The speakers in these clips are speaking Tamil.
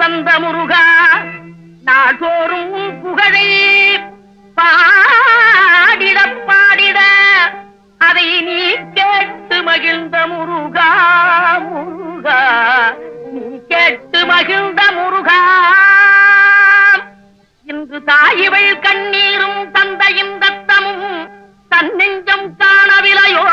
தந்த முருகா நாள்தோறும் புகழை பாடிட பாடிட அதை நீ கேட்டு மகிழ்ந்த முருகா முருகா நீ கேட்டு மகிழ்ந்த முருகா இன்று தாயிவள் கண்ணீரும் தந்தையின் ரத்தமும் தன்னெஞ்சம் காணவிலையோ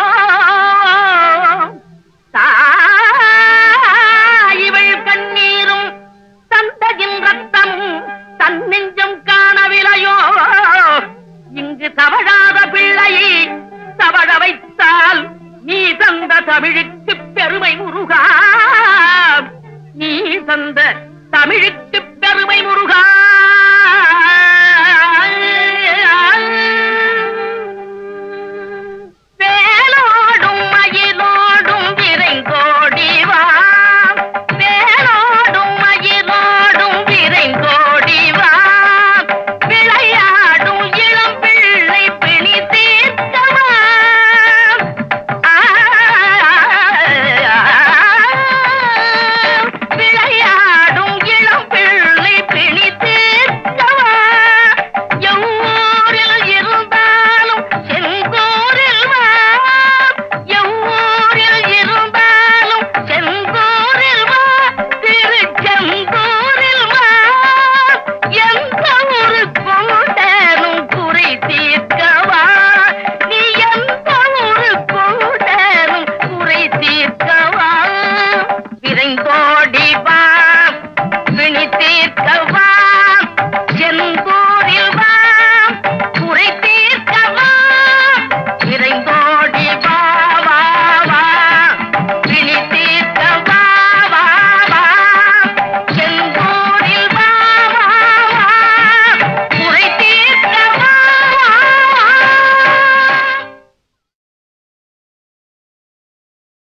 தாயிவள் கண்ணீரும் தந்தையின் ரத்தமும் தன்னெஞ்சம் காணவிலையோ இங்கு தவழாத பிள்ளையை தவழ வைத்தால் நீ தந்த தமிழுக்கு பெருமை முருகா நீ தந்த